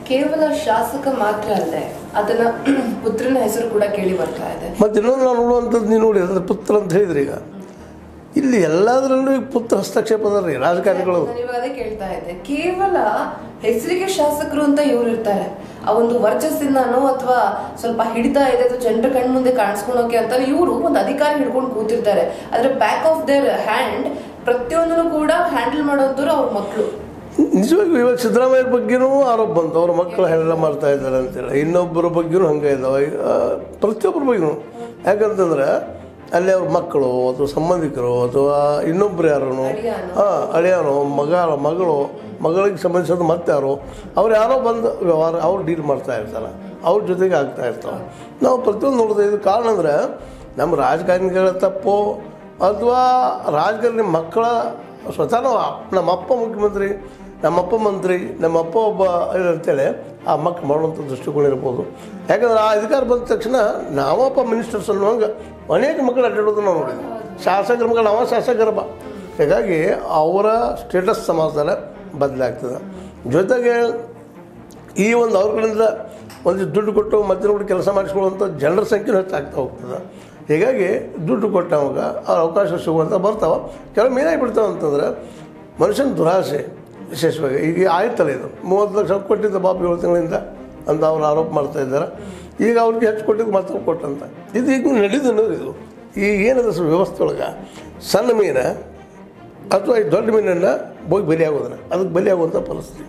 ಕೇವಲ ಶಾಸಕ ಮಾತ್ರ ಅಲ್ಲದೆ ಅದನ್ನ ಪುತ್ರನ ಹೆಸರು ಕೂಡ ಕೇಳಿ ಬರ್ತಾ ಇದೆ ಮತ್ತು ಇನ್ನೊಂದು ನಾವು ನೋಡುವಂಥದ್ದು ನೀವು ನೋಡಿ ಅದ್ರ ಪುತ್ರ ಅಂತ ಹೇಳಿದ್ರಿ ಈಗ ಇಲ್ಲಿ ಎಲ್ಲದರಲ್ಲೂ ಈಗ ಪುತ್ರ ಹಸ್ತಕ್ಷೇಪ ಅದ ರೀ ರಾಜಕಾರಣಿಗಳು ನಾನು ಇವಾಗ ಅದೇ ಕೇಳ್ತಾ ಇದ್ದೆ ಕೇವಲ ಹೆಸರಿಗೆ ಶಾಸಕರು ಅಂತ ಇವ್ರು ಇರ್ತಾರೆ ಆ ಒಂದು ವರ್ಚಸ್ಸಿಂದನೋ ಅಥವಾ ಸ್ವಲ್ಪ ಹಿಡಿತಾ ಇದೆ ಅಥವಾ ಜನರ ಕಣ್ ಮುಂದೆ ಕಾಣಿಸ್ಕೊಳೋಕೆ ಅಂತ ಇವರು ಒಂದು ಅಧಿಕಾರ ಹಿಡ್ಕೊಂಡು ಕೂತಿರ್ತಾರೆ ಆದ್ರೆ ಬ್ಯಾಕ್ ಆಫ್ ದೇರ್ ಹ್ಯಾಂಡ್ ಪ್ರತಿಯೊಂದನ್ನು ಕೂಡ ಹ್ಯಾಂಡಲ್ ಮಾಡೋದ್ರು ಅವ್ರ ಮಕ್ಕಳು ನಿಜವಾಗಿ ಇವಾಗ ಸಿದ್ದರಾಮಯ್ಯ ಬಗ್ಗೆನೂ ಆರೋಪ ಬಂತು ಅವ್ರ ಮಕ್ಕಳು ಹೆಲ್ಲ ಮಾಡ್ತಾ ಇದ್ದಾರೆ ಅಂತೇಳಿ ಇನ್ನೊಬ್ಬರ ಬಗ್ಗೆನೂ ಹಂಗೆ ಇದಾವೆ ಆ, ಪ್ರತಿಯೊಬ್ಬರ ಬಗ್ಗೆನೂ ಯಾಕಂತಂದ್ರೆ ಅಲ್ಲಿ ಅವ್ರ ಮಕ್ಕಳು ಅಥವಾ ಸಂಬಂಧಿಕರು ಅಥವಾ ಇನ್ನೊಬ್ರು ಯಾರು ಅಳಿಯಾನು. ಹಾಂ ಅಳಿಯಾನು ಮಗ ಮಗಳು ಮಗಳಿಗೆ ಸಂಬಂಧಿಸಿದ ಮತ್ತೆ ಯಾರು ಅವ್ರು ಯಾರೋ ಬಂದು ವ್ಯವಹಾರ ಅವ್ರು ಡೀಲ್ ಮಾಡ್ತಾ ಇರ್ತಾರೆ ಅವ್ರ ಜೊತೆಗೆ ಆಗ್ತಾ ಇರ್ತಾವೆ ನಾವು ಪ್ರತಿಯೊಂದು ನೋಡ್ತಾ ಇದು ಕಾರಣ ಅಂದ್ರೆ ನಮ್ಮ ರಾಜಕಾರಣಿಗಳ ತಪ್ಪು ಅಥವಾ ರಾಜಕಾರಣಿ ಮಕ್ಕಳ ಸ್ವತಃ ನಾವು ಅಪ್- ನಮ್ಮಪ್ಪ ಮುಖ್ಯಮಂತ್ರಿ ನಮ್ಮಪ್ಪ ಮಂತ್ರಿ ನಮ್ಮಪ್ಪ ಒಬ್ಬ ಇದು ಅಂತೇಳಿ ಆ ಮಕ್ಕಳು ಮಾಡುವಂಥ ದೃಷ್ಟಿಕೋನ ಇರ್ಬೋದು ಯಾಕಂದ್ರೆ ಆ ಅಧಿಕಾರ ಬಂದ ತಕ್ಷಣ ನಾವಪ್ಪ ಮಿನಿಸ್ಟರ್ಸ್ ಅನ್ನುವಂಗೆ ಅನೇಕ ಮಕ್ಕಳು ಅಡ್ಡಾಡೋದು ನಾವು ನೋಡಿದ್ವಿ ಶಾಸಕರ ಮಕ್ಕಳು ನಾವ ಶಾಸಕರಪ್ಪ ಹೀಗಾಗಿ ಅವರ ಸ್ಟೇಟಸ್ ಸಮಾಜದಲ್ಲಿ ಬದಲಾಗ್ತದೆ ಜೊತೆಗೆ ಈ ಒಂದು ಅವ್ರ ಕಡೆಯಿಂದ ಒಂದು ದುಡ್ಡು ಕೊಟ್ಟು ಮತ್ತೆ ನೋಡಿ ಕೆಲಸ ಮಾಡಿಸ್ಕೊಳ್ಳುವಂಥ ಜನರ ಸಂಖ್ಯೆ ಹೆಚ್ಚಾಗ್ತಾ ಹೋಗ್ತದೆ ಹೀಗಾಗಿ ದುಡ್ಡು ಕೊಟ್ಟವಾಗ ಅವ್ರ ಅವಕಾಶ ಸಿಗುವಂಥ ಬರ್ತಾವೆ ಕೆಲವು ಏನಾಗಿ ಬಿಡ್ತಾವೆ ಅಂತಂದ್ರೆ ಮನುಷ್ಯನ ದುರಾಸೆ ವಿಶೇಷವಾಗಿ ಈಗ ಆಯ್ತಲ್ಲ ಇದು ಮೂವತ್ತು ಲಕ್ಷ ಕೊಟ್ಟಿದ್ದ ಬಾಬು ಏಳು ತಿಂಗಳಿಂದ ಅಂತ ಅವ್ರು ಆರೋಪ ಮಾಡ್ತಾ ಇದ್ದಾರೆ ಈಗ ಅವ್ರಿಗೆ ಹೆಚ್ಚು ಕೊಟ್ಟಿದ್ದು ಮತ್ತೊಬ್ಬ ಕೊಟ್ಟಂತ ಇದು ಈಗ ನಡೀದು ಅನ್ನೋದು ಇದು ಈಗ ಏನಿದೆ ಸರ್ ವ್ಯವಸ್ಥೆ ಒಳಗೆ ಸಣ್ಣ ಮೀನ ಅಥವಾ ಈ ದೊಡ್ಡ ಮೀನನ್ನು ಹೋಗಿ ಬಲಿಯಾಗೋದನ್ನ ಅದಕ್ಕೆ ಬಲಿಯಾಗುವಂಥ ಪರಿಸ್ಥಿತಿ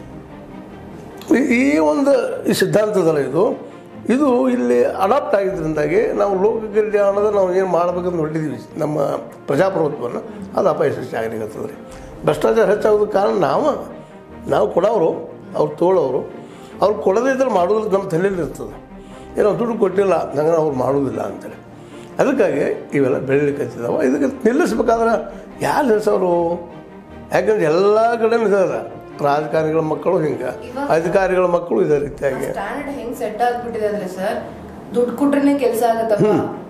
ಈ- ಈ ಒಂದು ಈ ಸಿದ್ಧಾಂತದಲ್ಲ ಇದು ಇದು ಇಲ್ಲಿ ಅಡಾಪ್ಟ್ ಆಗಿದ್ದರಿಂದಾಗಿ ನಾವು ಲೋಕ ಕಲ್ಯಾಣದ ನಾವು ಏನು ಮಾಡಬೇಕಂತ ಹೊಟ್ಟಿದ್ದೀವಿ ನಮ್ಮ ಪ್ರಜಾಪ್ರಭುತ್ವವನ್ನು ಅದು ಅಪಯಶಸ್ವಿ ಆಗಲಿಕ್ಕತ್ತದ ರೀ ಭ್ರಷ್ಟಾಚಾರ ಹೆಚ್ಚಾಗೋದಕ್ಕೆ ಕಾರಣ ನಾವು ನಾವು ಕೊಡೋರು ಅವ್ರು ತೋಳೋರು ಅವ್ರು ಕೊಡದೇ ಇದ್ರೆ ಮಾಡೋದು ನಮ್ಮ ತಲೆಯಲ್ಲಿ ಇರ್ತದೆ ಏನೋ ದುಡ್ಡು ಕೊಟ್ಟಿಲ್ಲ ಹಂಗೆ ಅವ್ರು ಮಾಡೋದಿಲ್ಲ ಅಂತೇಳಿ ಅದಕ್ಕಾಗಿ ಇವೆಲ್ಲ ಬೆಳೀಲಿಕ್ಕೆ ಹಚ್ಚಿದಾವೆ ಇದಕ್ಕೆ ನಿಲ್ಲಿಸ್ಬೇಕಾದ್ರೆ ಯಾರು ನಿಲ್ಲಿಸೋರು ಯಾಕಂದ್ರೆ ಎಲ್ಲ ಕಡೆ ಇದ್ದಾರೆ ರಾಜಕಾರಣಿಗಳ ಮಕ್ಕಳು ಹಿಂಗೆ ಅಧಿಕಾರಿಗಳ ಮಕ್ಕಳು ಇದೇ ರೀತಿಯಾಗಿ ಸ್ಟ್ಯಾಂಡರ್ಡ್ ಹೆಂಗ್ ಸೆಟ್ ಆಗ್ಬಿಟ್ಟಿದೆ ಅಂದ್ರೆ ಸರ್ ದುಡ್ಡು ಕೊಟ್ರೇನೆ ಕೆಲಸ ಆಗತ್ತಪ್ಪ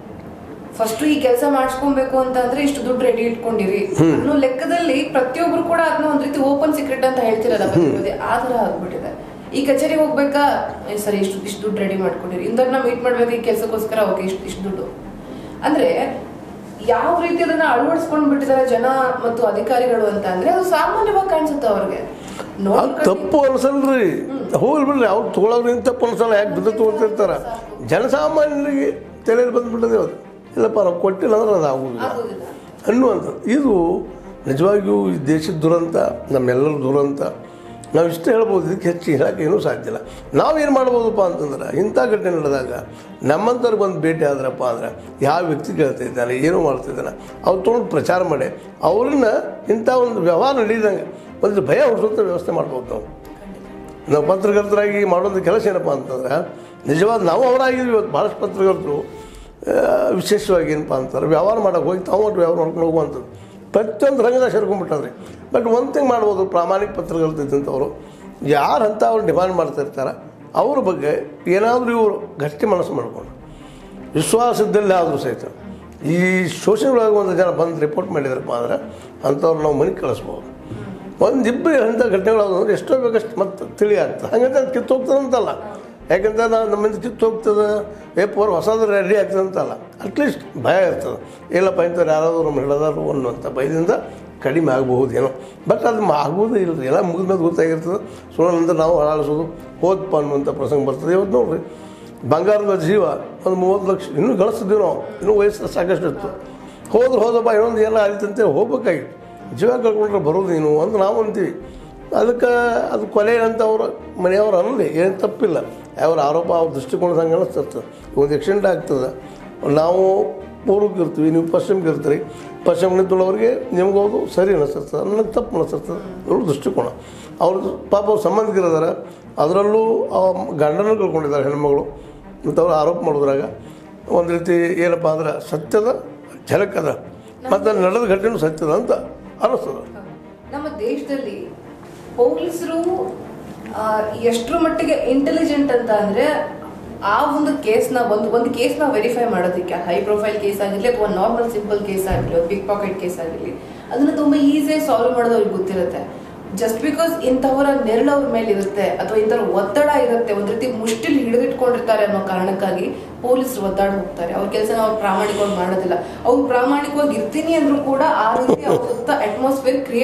ಫಸ್ಟ್ ಈ ಕೆಲಸ ಮಾಡಿಸ್ಕೊಬೇಕು ಅಂತ ಅಂದ್ರೆ ಇಷ್ಟು ದುಡ್ಡು ರೆಡಿ ಇಟ್ಕೊಂಡಿರಿ ಅನ್ನೋ ಲೆಕ್ಕದಲ್ಲಿ ಪ್ರತಿಯೊಬ್ರು ಕೂಡ ಅದನ್ನ ಒಂದ್ ರೀತಿ ಓಪನ್ ಸೀಕ್ರೆಟ್ ಅಂತ ಹೇಳ್ತಿರಲ್ಲ ಪದೇ ಪದೇ ಆ ತರ ಆಗ್ಬಿಟ್ಟಿದೆ ಈ ಕಚೇರಿಗೆ ಹೋಗ್ಬೇಕಾ ಏ ಸರಿ ಇಷ್ಟು ಇಷ್ಟು ದುಡ್ಡು ರೆಡಿ ಮಾಡ್ಕೊಂಡಿರಿ ಇಂದವ್ರನ್ನ ಮೀಟ್ ಮಾಡ್ಬೇಕು ಈ ಕೆಲಸಕ್ಕೋಸ್ಕರ ಓಕೆ ಇಷ್ಟು ಇಷ್ಟು ದುಡ್ಡು ಅಂದ್ರೆ ಯಾವ ರೀತಿ ಅದನ್ನ ಅಳವಡಿಸ್ಕೊಂಡ್ ಬಿಟ್ಟಿದ್ದಾರೆ ಜನ ಮತ್ತು ಅಧಿಕಾರಿಗಳು ಅಂತ ಅಂದ್ರೆ ಅದು ಸಾಮಾನ್ಯವಾಗಿ ಕಾಣಿಸುತ್ತೆ ಅವ್ರಿಗೆ ಅದು ನೋಡ್ಕೊಂಡು ತಪ್ಪು ಅನ್ಸಲ್ರಿ ಹೋಗ್ಲಿ ಬಿಡ್ರಿ ಅವ್ರು ತೊಗೊಳೋದ್ರಿಂದ ತಪ್ಪು ಅನ್ಸಲ್ಲ ಯಾಕೆ ಬಿದ್ದು ತೊಗೊಳ್ತಿರ್ತಾರೆ ಜನಸಾಮಾನ್ಯರಿಗೆ ತಲೆಯಲ್ಲಿ ಬಂದ್ಬಿಟ್ಟದೆ ಅದು ಇಲ್ಲಪ್ಪ ನಾವು ಕೊಟ್ಟಿಲ್ಲ ಅಂದ್ರೆ ಅದು ಆಗುದಿಲ್ಲ ಆಗೋದಿಲ್ಲ ಅನ್ನುವಂಥದ್ದು ಇದು ನಿಜವಾಗಿಯೂ ಈ ದೇಶದ ದುರಂತ ನಮ್ಮೆಲ್ಲರ ದುರಂತ ನಾವು ಇಷ್ಟು ಹೇಳ್ಬೋದು ಇದಕ್ಕೆ ಹೆಚ್ಚು ಹೇಳೋಕೆ ಏನೂ ಸಾಧ್ಯ ಇಲ್ಲ ನಾವೇನು ಮಾಡ್ಬೋದಪ್ಪ ಅಂತಂದ್ರೆ ಇಂಥ ಘಟನೆ ನಡೆದಾಗ ನಮ್ಮಂಥವ್ರು ಬಂದು ಭೇಟಿ ಆದ್ರಪ್ಪ ಅಂದ್ರೆ ಯಾವ ವ್ಯಕ್ತಿ ಕೇಳ್ತಾ ಇದ್ದಾನೆ ಏನೋ ಮಾಡ್ತಿದ್ದಾನೆ ಅವ್ರು ತೊಗೊಂಡು ಪ್ರಚಾರ ಮಾಡಿ ಅವ್ರನ್ನ ಇಂಥ ಒಂದು ವ್ಯವಹಾರ ನಡೀದಂಗೆ ಒಂದು ಭಯ ಹುಟ್ಟಿಸುವಂಥ ವ್ಯವಸ್ಥೆ ಮಾಡ್ಬೋದು ನಾವು ನಾವು ಪತ್ರಕರ್ತರಾಗಿ ಮಾಡೋದು ಕೆಲಸ ಏನಪ್ಪ ಅಂತಂದ್ರೆ ನಿಜವಾದ ನಾವು ಅವರಾಗಿದ್ವಿ ಇವತ್ತು ಭಾಳಷ್ಟು ಪತ್ರಕರ್ತರು ಆ, ವಿಶೇಷವಾಗಿ ಏನಪ್ಪ ಅಂತಾರೆ ವ್ಯವಹಾರ ಮಾಡೋಕೆ ಹೋಗಿ ತಾವು ಒಟ್ಟು ವ್ಯವಹಾರ ಮಾಡ್ಕೊಂಡು ಹೋಗುವಂಥದ್ದು ಪ್ರತಿಯೊಂದು ರಂಗದಾಗ ಸೇರ್ಕೊಂಡ್ಬಿಟ್ಟವ್ರಿ ಬಟ್ ಒಂದು ಥಿಂಗ್ ಮಾಡ್ಬೋದು ಪ್ರಾಮಾಣಿಕ ಪತ್ರಕರ್ತರು ಇದ್ದಂಥವ್ರು ಯಾರು ಅಂತ ಅವ್ರು ಡಿಮಾಂಡ್ ಮಾಡ್ತಾ ಇರ್ತಾರೆ ಅವ್ರ ಬಗ್ಗೆ ಏನಾದರೂ ಇವರು ಗಟ್ಟಿ ಮನಸ್ಸು ಮಾಡ್ಕೊಂಡು ವಿಶ್ವಾಸದಲ್ಲಿ ಆದರೂ ಸಹಿತ ಈ ಸೋಷಿಯಲ್ ಒಳಗೆ ಒಂದು ಜನ ಬಂದು ರಿಪೋರ್ಟ್ ಮಾಡಿದ್ರಪ್ಪ ಅಂದ್ರೆ ಅಂಥವ್ರು ನಾವು ಮನೆಗೆ ಕಳಿಸ್ಬೋದು ಒಂದಿಬ್ಬರು ಅಂಥ ಘಟನೆಗಳು ಅಂದ್ರೆ ಎಷ್ಟೋ ಬೇಕಷ್ಟು ಮತ್ತೆ ತಿಳಿ ಆಗ್ತದೆ ಹಂಗಂತ ಅದು ಕಿತ್ತು ಹೋಗ್ತದೆ ಅಂತಲ್ಲ ಯಾಕಂದ್ರೆ ನಾವು ನಮ್ಮಿಂದ ಕಿತ್ತು ಹೋಗ್ತದೆ ಏಪೋರ್ ಹೊಸದು ರೆಡಿ ಆಗ್ತದೆ ಅಂತಲ್ಲ ಅಟ್ಲೀಸ್ಟ್ ಭಯ ಇರ್ತದೆ ಇಲ್ಲಪ್ಪ ಇಂಥವ್ರು ಯಾರಾದರೂ ನಮ್ಮ ಹಿಡಿದಾರು ಅನ್ನುವಂಥ ಭಯದಿಂದ ಕಡಿಮೆ ಆಗಬಹುದು ಏನೋ ಬಟ್ ಅದು ಮ- ಆಗೋದೇ ಇಲ್ಲ ಎಲ್ಲ ಮುಗಿದ್ಮೇಲೆ ಗೊತ್ತಾಗಿರ್ತದೆ ಸುಳ್ಳಿನಿಂದ ನಾವು ಹಾಳಾಡಿಸೋದು ಹೋದಪ್ಪ ಅನ್ನುವಂಥ ಪ್ರಸಂಗ ಬರ್ತದೆ ಇವತ್ತು ನೋಡ್ರಿ ಬಂಗಾರದ ಜೀವ ಒಂದು ಮೂವತ್ತು ಲಕ್ಷ ಇನ್ನೂ ಗಳಿಸ್ತಿದ್ವಿ ನಾವು ಇನ್ನೂ ವಯಸ್ಸು ಸಾಕಷ್ಟು ಇತ್ತು ಹೋದ್ರೆ ಹೋದಪ್ಪ ಇನ್ನೊಂದು ಎಲ್ಲ ಆಯ್ತಂತೆ ಹೋಗ್ಬೇಕಾಗಿತ್ತು ಜೀವ ಕಳ್ಕೊಂಡ್ರೆ ಬರೋದೇನು ಅಂತ ನಾವು ಅಂತೀವಿ ಅದಕ್ಕೆ ಅದು ಕೊಲೆ ಅಂತ ಅವ್ರ ಮನೆಯವ್ರು ಅನ್ನಲಿ ಏನು ತಪ್ಪಿಲ್ಲ ಅವ್ರ ಆರೋಪ ಅವ್ರ ದೃಷ್ಟಿಕೋನದ ಹಂಗೆ ಅನಿಸ್ತಿರ್ತದೆ ಒಂದು ಆಕ್ಸಿಡೆಂಟ್ ಆಗ್ತದೆ ನಾವು ಪೂರ್ವಕ್ಕೆ ಇರ್ತೀವಿ ನೀವು ಪಶ್ಚಿಮಕ್ಕೆ ಇರ್ತೀರಿ ಪಶ್ಚಿಮ ನಿಂತುಳ್ಳವ್ರಿಗೆ ನಿಮ್ಗೆ ಹೌದು ಸರಿ ಅನಿಸ್ತಿರ್ತದೆ ನನಗೆ ತಪ್ಪು ಅನಿಸ್ತಿರ್ತದೆ ಇವ್ರ ದೃಷ್ಟಿಕೋನ ಅವ್ರದ್ದು ಪಾಪ ಅವ್ರ ಸಂಬಂಧಿಕರಿದ್ದಾರೆ ಅದರಲ್ಲೂ ಆ ಗಂಡನ ಕಳ್ಕೊಂಡಿದ್ದಾರೆ ಹೆಣ್ಮಗಳು ಮತ್ತು ಅವ್ರು ಆರೋಪ ಮಾಡಿದ್ರಾಗ ಒಂದು ರೀತಿ ಏನಪ್ಪ ಅಂದ್ರೆ ಸತ್ಯದ ಝಲಕದ ಮತ್ತು ನಡೆದ ಘಟನೆ ಸತ್ಯದ ಅಂತ ಅನ್ನಿಸ್ತದೆ ನಮ್ಮ ದೇಶದಲ್ಲಿ ಪೊಲೀಸರು ಎಷ್ಟರ ಮಟ್ಟಿಗೆ ಇಂಟೆಲಿಜೆಂಟ್ ಅಂತ ಅಂದ್ರೆ ಆ ಒಂದು ಕೇಸ್ನ ಒಂದು ಒಂದು ಕೇಸ್ನ ವೆರಿಫೈ ಮಾಡೋದಕ್ಕೆ ಹೈ ಪ್ರೊಫೈಲ್ ಕೇಸ್ ಆಗಿರಲಿ ಅಥವಾ ನಾರ್ಮಲ್ ಸಿಂಪಲ್ ಕೇಸ್ ಆಗಿರಲಿ ಬಿಗ್ ಪಾಕೆಟ್ ಕೇಸ್ ಆಗಿರಲಿ ಅದನ್ನ ತುಂಬಾ ಈಸಿಯಾಗಿ ಸಾಲ್ವ್ ಮಾಡೋದು ಅವ್ರಿಗೆ ಗೊತ್ತಿರುತ್ತೆ ಜಸ್ಟ್ ಬಿಕಾಸ್ ಇಂಥವರ ನೆರಳು ಅವ್ರ ಮೇಲೆ ಇರುತ್ತೆ ಅಥವಾ ಇಂಥವ್ರ ಒತ್ತಡ ಇರುತ್ತೆ ಒಂದ್ ರೀತಿ ಮುಷ್ಟಿಲ್ ಹಿಡಿದಿಟ್ಕೊಂಡಿರ್ತಾರೆ ಅನ್ನೋ ಕಾರಣಕ್ಕಾಗಿ ಪೊಲೀಸರು ಒದ್ದಾಡ ಹೋಗ್ತಾರೆ ಅವ್ರ ಕೆಲಸ ಅವ್ರು ಪ್ರಾಮಾಣಿಕವಾಗಿ ಮಾಡೋದಿಲ್ಲ ಅವ್ರು ಪ್ರಾಮಾಣಿಕವಾಗಿ ಇರ್ತೀನಿ ಅಂದ್ರೂ ಕೂಡ ಆ ರೀತಿ ಅವ್ರ ಸುತ್ತ ಅಟ್ಮಾಸ್ಫಿಯರ್ ಕ್ರಿಯೇಟ್